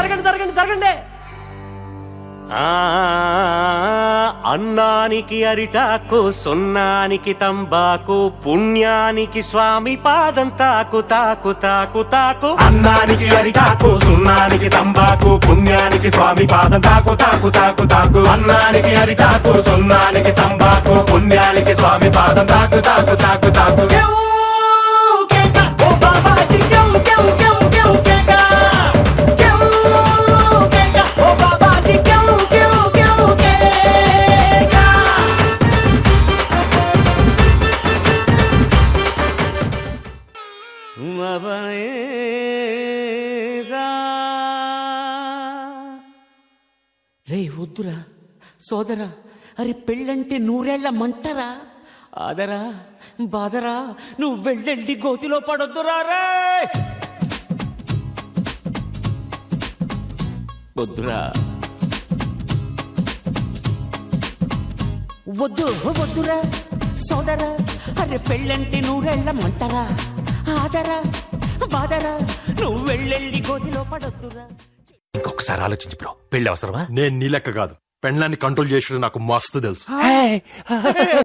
జరగండి జరగండి జరగండి ఆ అన్నానికి అరిటాకు సున్నానికి తంబాకు పుణ్యానికి స్వామి పాదం తాకు తాకు తాకు తాకు అన్నానికి అరిటాకు సున్నానికి తంబాకు పుణ్యానికి స్వామి పాదం తాకు తాకు తాకు తాకు అన్నానికి అరిటాకు సున్నానికి తంబాకు పుణ్యానికి స్వామి పాదం తాకు తాకు తాకు తాకు రే వద్దురా సోదరా అరే పెళ్ళంటే నూరేళ్ల మంటరా ఆదరా బాదరా నువ్వు వెళ్ళెళ్ళి గోతిలో పడొద్దురా రే వద్దురా వద్దు వద్దురా సోదరా అరే పెళ్ళంటే నూరేళ్ల మంటరా ఆదరా బాదరా నువ్వు వెళ్ళెళ్ళి గోతిలో పడొద్దురా ఇంకొకసారి ఆలోచించు బ్రో పెళ్లి అవసరమా నేను నీ లెక్క కాదు పెండ్లాన్ని కంట్రోల్ చేసేది నాకు మస్తు తెలుసు